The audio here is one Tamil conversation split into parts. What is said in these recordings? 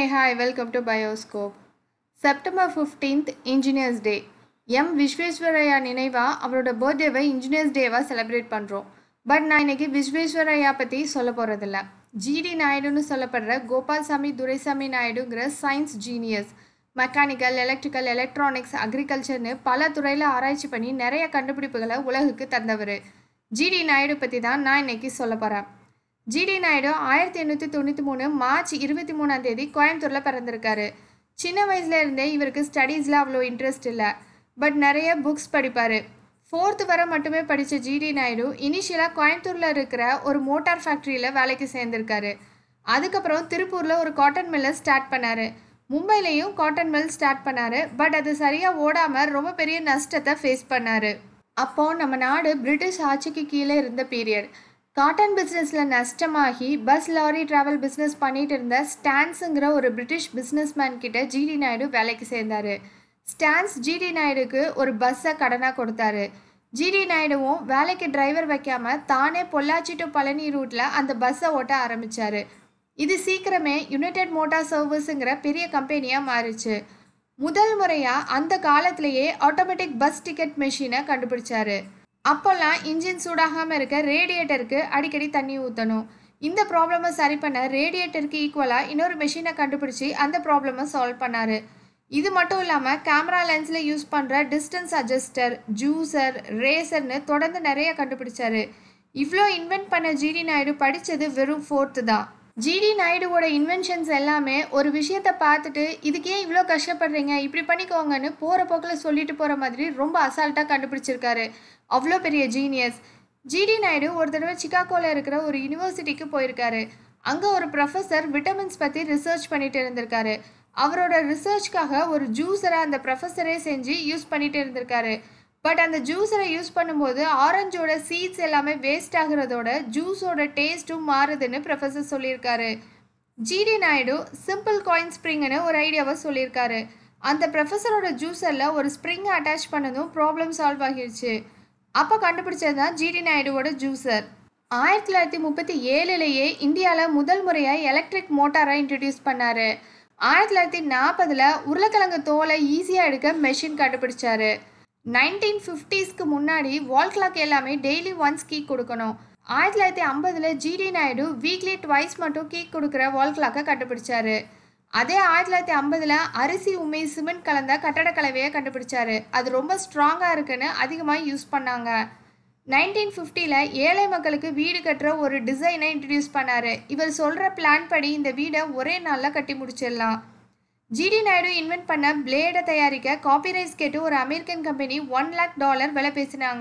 hi, welcome to Bioscope. September fifteenth engineers day M Visvesvaraya நினைவாக அவரோட பர்த்டேவை இன்ஜினியர்ஸ் டேவாக செலிப்ரேட் பண்ணுறோம் பட் நான் இன்னைக்கு விஸ்வேஸ்வரையா பற்றி சொல்ல போகிறதில்ல ஜிடி நாயுடுன்னு சொல்லப்படுற கோபால்சாமி துரைசாமி நாயுடுங்கிற science genius mechanical electrical electronics அக்ரிகல்ச்சர்னு பல துறையில் ஆராய்ச்சி பண்ணி நிறைய கண்டுபிடிப்புகளை உலகுக்கு தந்தவர் ஜிடி நாயுடு பற்றி தான் நான் இன்னைக்கு சொல்ல போகிறேன் ஜிடி நாயுடு ஆயிரத்தி எண்ணூற்றி தொண்ணூற்றி மூணு மார்ச் இருபத்தி மூணாம் தேதி கோயம்புத்தூரில் பிறந்திருக்காரு சின்ன வயசுல இருந்தே இவருக்கு ஸ்டடீஸில் அவ்வளோ இன்ட்ரெஸ்ட் இல்லை பட் நிறைய புக்ஸ் படிப்பார் ஃபோர்த்து வரை மட்டுமே படித்த ஜிடி நாயுடு இனிஷியலாக கோயம்புத்தூரில் இருக்கிற ஒரு மோட்டார் ஃபேக்ட்ரியில் வேலைக்கு சேர்ந்திருக்காரு அதுக்கப்புறம் திருப்பூரில் ஒரு காட்டன் மில்லை ஸ்டார்ட் பண்ணார் மும்பைலையும் காட்டன் மில் ஸ்டார்ட் பண்ணார் பட் அது சரியாக ஓடாமல் ரொம்ப பெரிய நஷ்டத்தை ஃபேஸ் பண்ணார் அப்போது நம்ம நாடு பிரிட்டிஷ் ஆட்சிக்கு கீழே இருந்த பீரியட் காட்டன் பிஸ்னஸில் நஷ்டமாகி பஸ் லாரி டிராவல் பிஸ்னஸ் பண்ணிட்டு இருந்த ஸ்டான்ஸுங்கிற ஒரு பிரிட்டிஷ் பிஸ்னஸ்மேன் கிட்ட ஜிடி நாயுடு வேலைக்கு சேர்ந்தாரு ஸ்டான்ஸ் ஜிடி நாயுடுக்கு ஒரு பஸ்ஸை கடனாக கொடுத்தாரு ஜிடி நாயுடுவும் வேலைக்கு டிரைவர் வைக்காம தானே பொள்ளாச்சி டு பழனி ரூட்டில் அந்த பஸ்ஸை ஓட்ட ஆரம்பிச்சாரு இது சீக்கிரமே யுனைடெட் மோட்டார் சர்வீஸுங்கிற பெரிய கம்பெனியாக மாறிச்சு முதல் முறையாக அந்த காலத்திலேயே ஆட்டோமேட்டிக் பஸ் டிக்கெட் மெஷினை கண்டுபிடிச்சாரு அப்போல்லாம் இன்ஜின் சூடாகாமல் இருக்க ரேடியேட்டருக்கு அடிக்கடி தண்ணி ஊற்றணும் இந்த ப்ராப்ளமை சரி பண்ண ரேடியேட்டருக்கு ஈக்குவலாக இன்னொரு மெஷினை கண்டுபிடிச்சி அந்த ப்ராப்ளமை சால்வ் பண்ணார் இது மட்டும் இல்லாமல் கேமரா லென்ஸில் யூஸ் பண்ணுற டிஸ்டன்ஸ் அட்ஜஸ்டர் ஜூசர் ரேசர்னு தொடர்ந்து நிறைய கண்டுபிடிச்சாரு இவ்வளோ இன்வென்ட் பண்ண ஜிடி நாயுடு படித்தது வெறும் ஃபோர்த்து தான் ஜிடி நாயுடுவோட இன்வென்ஷன்ஸ் எல்லாமே ஒரு விஷயத்த பார்த்துட்டு இதுக்கு ஏன் இவ்வளோ கஷ்டப்படுறீங்க இப்படி பண்ணிக்கோங்கன்னு போகிற போக்கில் சொல்லிட்டு போகிற மாதிரி ரொம்ப அசால்ட்டாக கண்டுபிடிச்சிருக்காரு அவ்வளோ பெரிய ஜீனியஸ் ஜிடி நாயுடு ஒரு தடவை சிகாகோவில் இருக்கிற ஒரு யூனிவர்சிட்டிக்கு போயிருக்காரு அங்கே ஒரு ப்ரொஃபஸர் விட்டமின்ஸ் பற்றி ரிசர்ச் பண்ணிட்டு இருந்திருக்காரு அவரோட ரிசர்ச்க்காக ஒரு ஜூஸரை அந்த ப்ரொஃபஸரே செஞ்சு யூஸ் பண்ணிட்டு இருந்திருக்காரு பட் அந்த ஜூஸரை யூஸ் பண்ணும்போது ஆரஞ்சோட சீட்ஸ் எல்லாமே வேஸ்ட் ஆகுறதோட ஜூஸோட டேஸ்ட்டும் மாறுதுன்னு ப்ரொஃபஸர் சொல்லியிருக்காரு ஜிடி நாயுடு சிம்பிள் காயின் ஸ்ப்ரிங்னு ஒரு ஐடியாவை சொல்லியிருக்காரு அந்த ப்ரொஃபஸரோட ஜூஸரில் ஒரு ஸ்ப்ரிங் அட்டாச் பண்ணதும் ப்ராப்ளம் சால்வ் ஆகிருச்சு அப்போ கண்டுபிடிச்சது தான் ஜிடி நாயுடுவோட ஜூஸர் ஆயிரத்தி தொள்ளாயிரத்தி முப்பத்தி ஏழுலேயே இந்தியாவில் முதல் முறையாக எலக்ட்ரிக் மோட்டாரை இன்ட்ரடியூஸ் பண்ணார் ஆயிரத்தி தொள்ளாயிரத்தி நாற்பதில் உருளைக்கிழங்கு தோலை ஈஸியாக எடுக்க மெஷின் கண்டுபிடிச்சாரு நைன்டீன் ஃபிஃப்டிஸ்க்கு முன்னாடி வால் கிளாக் எல்லாமே டெய்லி ஒன்ஸ் கீக் கொடுக்கணும் ஆயிரத்தி தொள்ளாயிரத்தி ஐம்பதில் ஜிடி நாயுடு வீக்லி ட்வைஸ் மட்டும் கீக் கொடுக்குற வால் கிளாக்கை கண்டுபிடிச்சாரு அதே ஆயிரத்தி தொள்ளாயிரத்தி ஐம்பதில் அரிசி உண்மை சிமெண்ட் கலந்த கட்டடக்கலவையை கண்டுபிடிச்சாரு அது ரொம்ப ஸ்ட்ராங்காக இருக்குன்னு அதிகமாக யூஸ் பண்ணாங்க நைன்டீன் ஃபிஃப்டியில் ஏழை மக்களுக்கு வீடு கட்டுற ஒரு டிசைனை இன்ட்ரடியூஸ் பண்ணார் இவர் சொல்கிற பிளான் படி இந்த வீடை ஒரே நாளில் கட்டி முடிச்சிடலாம் ஜிடி நாயுடு இன்வென்ட் பண்ண பிளேடை தயாரிக்க காப்பிரைட்ஸ் கேட்டு ஒரு American company one lakh dollar விலை பேசினாங்க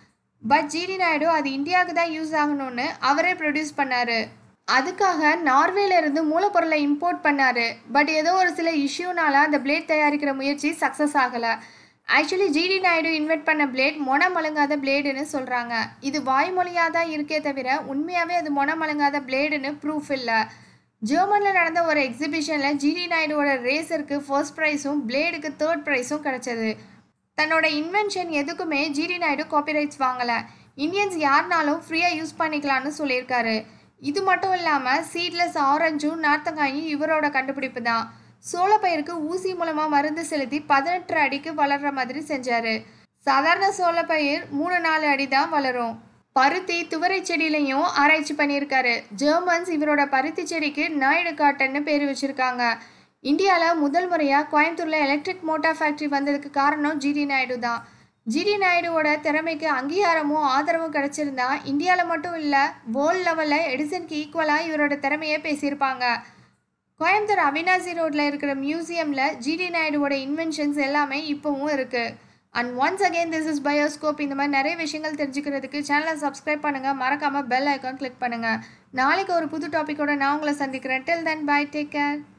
பட் ஜிடி நாயுடு அது இந்தியாவுக்கு தான் யூஸ் ஆகணும்னு அவரே ப்ரொடியூஸ் பண்ணார் அதுக்காக நார்வேல இருந்து மூலப்பொருளை இம்போர்ட் பண்ணார் பட் ஏதோ ஒரு சில இஷ்யூனால அந்த பிளேட் தயாரிக்கிற முயற்சி சக்ஸஸ் ஆகலை ஆக்சுவலி ஜிடி நாயுடு இன்வெர்ட் பண்ண பிளேட் மொனம் மழுங்காத பிளேடுன்னு சொல்கிறாங்க இது வாய்மொழியாக தான் இருக்கே தவிர உண்மையாகவே அது மொனம் மழுங்காத பிளேடுன்னு ப்ரூஃப் இல்லை ஜெர்மனில் நடந்த ஒரு எக்ஸிபிஷனில் ஜிடி நாயுடுவோட ரேசருக்கு ஃபர்ஸ்ட் ப்ரைஸும் பிளேடுக்கு தேர்ட் ப்ரைஸும் கிடச்சது தன்னோட இன்வென்ஷன் எதுக்குமே ஜிடி நாயுடு காப்பிரைட்ஸ் வாங்கலை இந்தியன்ஸ் யாருனாலும் ஃப்ரீயாக யூஸ் பண்ணிக்கலான்னு சொல்லியிருக்காரு இது மட்டும் இல்லாமல் சீட்லெஸ் ஆரஞ்சும் நார்த்தங்காயும் இவரோட கண்டுபிடிப்பு தான் சோளப்பயிருக்கு ஊசி மூலமாக மருந்து செலுத்தி பதினெட்டு அடிக்கு வளர்கிற மாதிரி செஞ்சார் சாதாரண சோளப்பயிர் மூணு நாலு அடி தான் வளரும் பருத்தி துவரை செடியிலையும் ஆராய்ச்சி பண்ணியிருக்காரு ஜெர்மன்ஸ் இவரோட பருத்தி செடிக்கு நாயுடு காட்டன்னு பேர் வச்சுருக்காங்க இந்தியாவில் முதல் முறையாக கோயம்புத்தூரில் எலக்ட்ரிக் மோட்டார் ஃபேக்ட்ரி வந்ததுக்கு காரணம் ஜிடி நாயுடு தான் ஜிடி நாயுடுவோட திறமைக்கு அங்கீகாரமும் ஆதரவும் கிடச்சிருந்தா இந்தியாவில் மட்டும் இல்லை வேர்ல்ட் லெவலில் எடிசனுக்கு ஈக்குவலாக இவரோட திறமையே பேசியிருப்பாங்க கோயம்புத்தூர் அவினாசி ரோட்டில் இருக்கிற மியூசியமில் ஜிடி நாயுடுவோட இன்வென்ஷன்ஸ் எல்லாமே இப்போவும் இருக்குது and once again this is bioscope இந்த மாதிரி நிறைய விஷயங்கள் தெரிஞ்சுக்கிறதுக்கு சேனலை சப்ஸ்கிரைப் பண்ணுங்கள் மறக்காமல் பெல் ஐக்கான் கிளிக் பண்ணுங்கள் நாளைக்கு ஒரு புது டாப்பிக்கோட நான் உங்களை சந்திக்கிறேன் till then bye take care